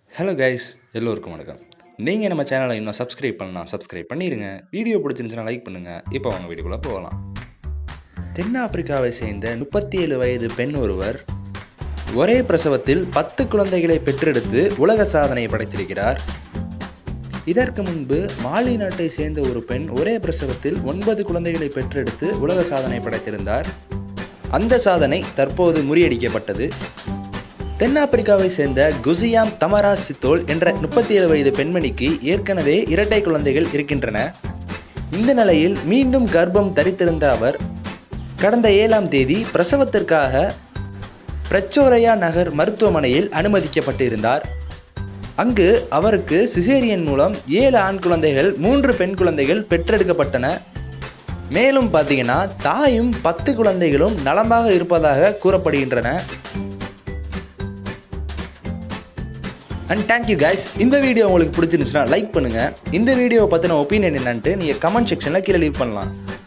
hello guys எல்லோருக்கும் வணக்கம் நீங்கள் நம்ம சேனலை இன்னும் சப்ஸ்கிரைப் பண்ணலாம் சப்ஸ்கிரைப் பண்ணிடுங்க வீடியோ பிடிச்சிருந்துச்சுன்னா லைக் பண்ணுங்கள் இப்போ அவங்க வீடியோக்குள்ளே போகலாம் தென்னாப்பிரிக்காவை சேர்ந்த முப்பத்தி ஏழு வயது பெண் ஒருவர் ஒரே பிரசவத்தில் பத்து குழந்தைகளை பெற்றெடுத்து உலக சாதனை படைத்திருக்கிறார் இதற்கு முன்பு மாலி நாட்டை சேர்ந்த ஒரு பெண் ஒரே பிரசவத்தில் ஒன்பது குழந்தைகளை பெற்றெடுத்து உலக சாதனை படைத்திருந்தார் அந்த சாதனை தற்போது முறியடிக்கப்பட்டது தென்னாப்பிரிக்காவை சேர்ந்த குசியாம் தமரா சித்தோல் என்ற முப்பத்தி ஏழு வயது பெண்மணிக்கு ஏற்கனவே இரட்டை குழந்தைகள் இருக்கின்றன இந்த நிலையில் மீண்டும் கர்ப்பம் தரித்திருந்த அவர் கடந்த ஏழாம் தேதி பிரசவத்திற்காக பிரச்சோரையா நகர் மருத்துவமனையில் அனுமதிக்கப்பட்டிருந்தார் அங்கு அவருக்கு சிசேரியன் மூலம் ஏழு ஆண் குழந்தைகள் மூன்று பெண் குழந்தைகள் பெற்றெடுக்கப்பட்டன மேலும் பார்த்தீங்கன்னா தாயும் பத்து குழந்தைகளும் நலமாக இருப்பதாக கூறப்படுகின்றன அண்ட் தேங்க்யூ guys இந்த வீடியோ உங்களுக்கு பிடிச்சிருந்துச்சுன்னா லைக் பண்ணுங்கள் இந்த வீடியோவை பற்றின ஒப்பீனியன் என்னன்ட்டு நீங்கள் கமெண்ட் செக்ஷனில் கீழே லீவ் பண்ணலாம்